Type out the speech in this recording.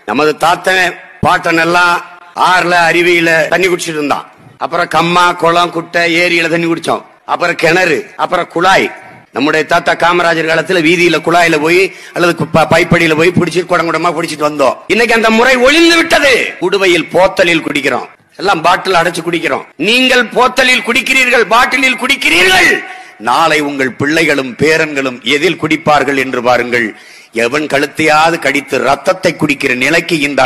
நமது தாத்தன் பாட்டன் எல்லாம் ஆறுல அருவியில தண்ணி குடிச்சிட்டு இருந்தான் அப்புறம் கம்மா குளம் குட்டை ஏரியில தண்ணி குடிச்சோம் அப்புறம் கிணறு அப்புறம் குழாய் நம்முடைய தாத்தா காமராஜர் காலத்துல வீதியில குழாயில போய் அல்லது கு- ப- பைப்படியில போய் பிடிச்சிட்டு குடம் குடமா பிடிச்சிட்டு வந்தோம் இன்னைக்கு அந்த முறை ஒழிந்து விட்டது குடுவையில் போத்தலில் குடிக்கிறோம் எல்லாம் பாட்டில் அடைச்சு குடிக்கிறோம் நீங்கள் போத்தலில் குடிக்கிறீர்கள் பாட்டிலில் குடிக்கிறீர்கள் நாளை உங்கள் பிள்ளைகளும் பேரன்களும் எதில் குடிப்பார்கள் என்று பாருங்கள் எவன் கழுத்தையாவது கடித்து ரத்தத்தை குடிக்கிற நிலைக்கு இந்த